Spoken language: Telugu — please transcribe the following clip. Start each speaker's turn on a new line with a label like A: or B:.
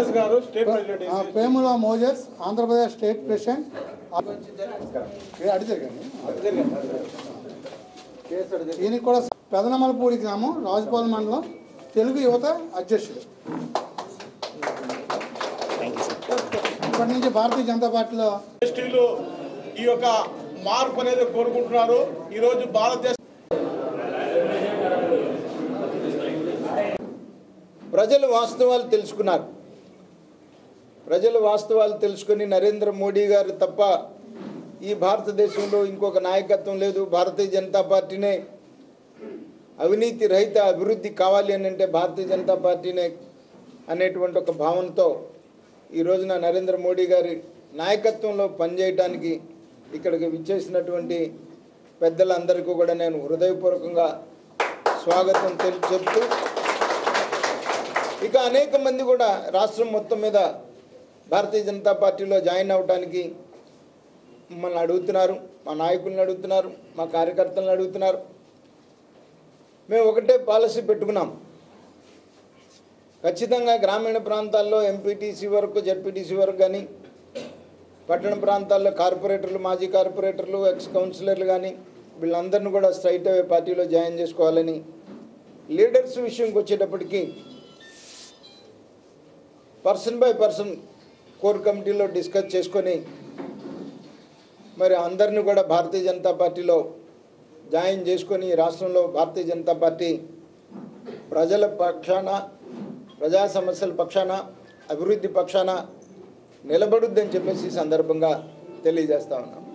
A: మోజస్ గారు స్టేట్ ప్రెసిడెంట్
B: ఆ, Pemula Moses Andhra Pradesh state president ఏ అడిగారు కానీ ఈయనకి కూడా పెదనమలపూడి గ్రామం రాజుపాలెం మండలం తెలుగు యువత అధ్యక్షుడు ఇప్పటి నుంచి భారతీయ జనతా పార్టీలో
A: ఎస్టీలు ఈ యొక్క మార్పు అనేది కోరుకుంటున్నారు ఈరోజు భారతదేశ
C: ప్రజలు వాస్తవాలు తెలుసుకున్నారు ప్రజలు వాస్తవాలు తెలుసుకొని నరేంద్ర మోడీ గారు తప్ప ఈ భారతదేశంలో ఇంకొక నాయకత్వం లేదు భారతీయ జనతా పార్టీనే అవినీతి రహిత అభివృద్ధి కావాలి అని అంటే భారతీయ జనతా పార్టీనే అనేటువంటి ఒక భావనతో ఈ రోజున నరేంద్ర మోడీ గారి నాయకత్వంలో పనిచేయడానికి ఇక్కడికి విచ్చేసినటువంటి పెద్దలందరికీ కూడా నేను హృదయపూర్వకంగా స్వాగతం తెలి చెప్తూ ఇక అనేక మంది కూడా రాష్ట్రం మొత్తం మీద భారతీయ జనతా పార్టీలో జాయిన్ అవ్వడానికి మమ్మల్ని అడుగుతున్నారు మా నాయకుల్ని అడుగుతున్నారు మా కార్యకర్తలను అడుగుతున్నారు మేము ఒకటే పాలసీ పెట్టుకున్నాం ఖచ్చితంగా గ్రామీణ ప్రాంతాల్లో ఎంపీటీసీ వరకు జడ్పీటీసీ వరకు కానీ పట్టణ ప్రాంతాల్లో కార్పొరేటర్లు మాజీ కార్పొరేటర్లు ఎక్స్ కౌన్సిలర్లు కానీ వీళ్ళందరినీ కూడా స్ట్రైట్ అవే పార్టీలో జాయిన్ చేసుకోవాలని లీడర్స్ విషయంకి వచ్చేటప్పటికి పర్సన్ బై పర్సన్ కోర్ కమిటీలో డిస్కస్ చేసుకొని మరి అందరిని కూడా భారతీయ జనతా పార్టీలో జాయిన్ చేసుకొని ఈ రాష్ట్రంలో భారతీయ జనతా పార్టీ ప్రజల పక్షాన ప్రజా సమస్యల పక్షాన అభివృద్ధి పక్షాన నిలబడుద్దని చెప్పేసి ఈ సందర్భంగా తెలియజేస్తా ఉన్నాం